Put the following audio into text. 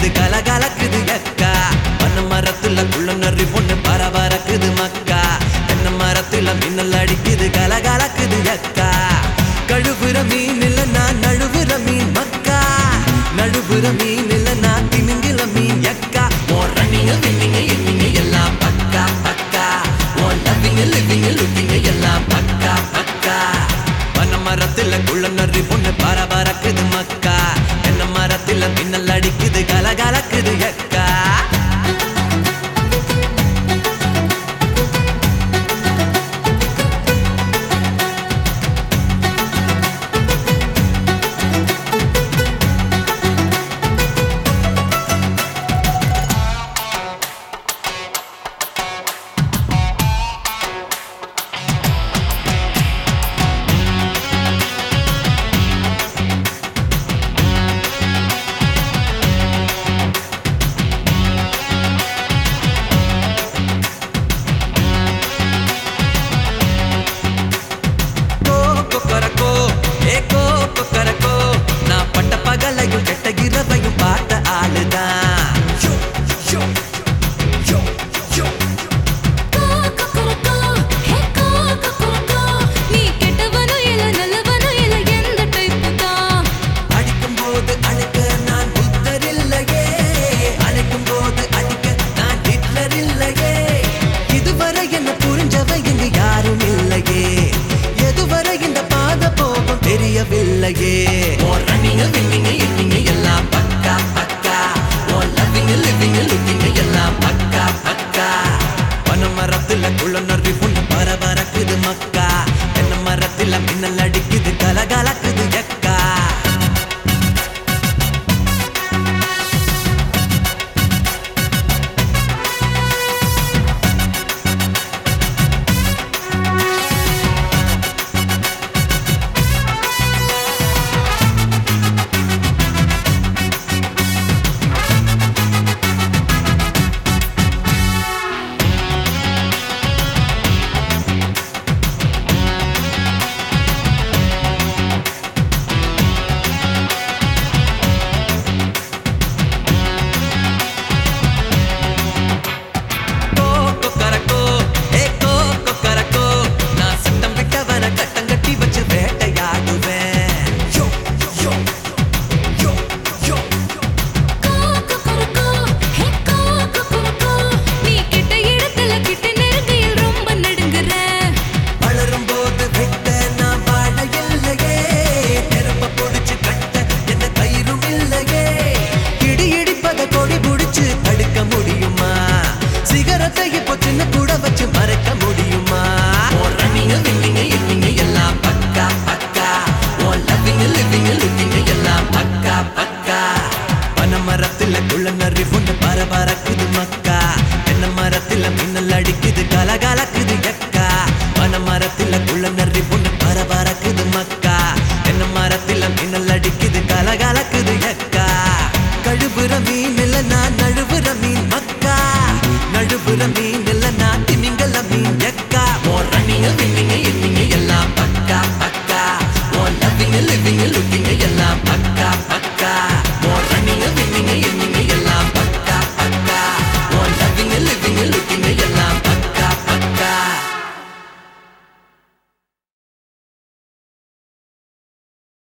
அடிக்குது கலகலக்குது எக்கா பண்ண மரத்துல குள்ள நரி பொண்ணு பரபரக்குது மக்கா தென்னை மரத்துல மின்னல் அடிக்குது கலகலக்குது எக்கா கழுவுற மீன் இல்ல நான் நழுவுற மீன் மக்கா நழுவுற மீன் இல்ல நான் திமிங்கில மீன் எக்கா ஓ ரன்னிங்க வின்னிங்க எண்ணிங்க எல்லாம் பக்கா பக்கா ஓ லவ்விங்க லிவிங்க லுக்கிங்க எல்லாம் பக்கா பக்கா பண்ண மரத்துல குள்ள நரி பொண்ணு பரபரக்குது மக்கா தென்னை மரத்துல மின்னல் அடிக்குது கலகலக்குது எக்கா கோ கொக்கரக்கோ ஏ கோ கொக்கரக்கோ நான் பட்ட பகலையும் கெட்ட இரவையும் பார்த்த ஆளுதான் யோ, யோ, யோ, யோ, யோ. கொக்கரக்கோ ஹே கொக்கரக்கோ நீ கெட்டவனோ இல்ல நல்லவனோ இல்ல எந்த டைப்பு தான் அடிக்கும் போது அழுக்க நான் புத்தர் இல்லையே அழைக்கும் போது அடிக்க நான் ஹிட்லர் இல்லையே இதுவரை என்ன புரிஞ்சவ இங்கு யாரும் இல்லையே எதுவரை இந்த பாத போகும் தெரியவில்லையே ஓ ரன்னிங்க வின்னிங்க இன்னிங்க எல்லாம் பக்கா பக்கா ஓ லவ்விங்க லிவிங்க லுக்கிங்க எல்லாம் பக்கா பக்கா பன மரத்துல குள்ள நொறி புண்ணு பரபரக்குது மக்கா தென்னை மரத்துல மின்னல் அடிக்குது கலகலக்குது எக்கா கோ கொக்கரக்கோ ஏ கோ கொக்கரக்கோ நான் சட்டம் விட்டவன கட்டம் கட்டி வச்சு வேட்டையாடுவேன் யோ யோ யோ யோ கொக்கரக்கோ ஹே கொக்கரக்கோ நீ கிட்ட இடத்துல கிட்ட நெருங்கையில் ரொம்ப நடுங்குற வளரும் போது விட்ட நான் வாழ இல்லையே நெருப்ப பொடிச்சு கட்ட எந்த கயிறும் இல்லையே இடி இடிப்பத கொடி புடிச்சு தடுக்க முடியுமா சிகரத்தை இப்போ சின்ன கூட வச்சு மறைக்க முடியுமா ஓ ரன்னிங்க வின்னிங்க இன்னிங்க எல்லாம் பக்கா பக்கா ஓ லவ்விங்க லிவிங்க லுக்கிங்க எல்லாம் பக்கா பக்கா பன மரத்துல குள்ள நரி பொண்ணு பரபரக்குது மக்கா தென்னை மரத்துல மின்னல் அடிக்குது கலகலக்குது எக்கா பன மரத்துல குள்ள நரி பொண்ணு பரபரக்குது மக்கா தென்னை மரத்துல மின்னல் அடிக்குது கலகலக்குது எக்கா கழுவுற மீன் இல்ல நான் நழுவுற மீன் மக்கா நழுவுற மீன் இல்ல நான் திமிங்கல மீன் எக்கா ஓ ரன்னிங்க வின்னிங்க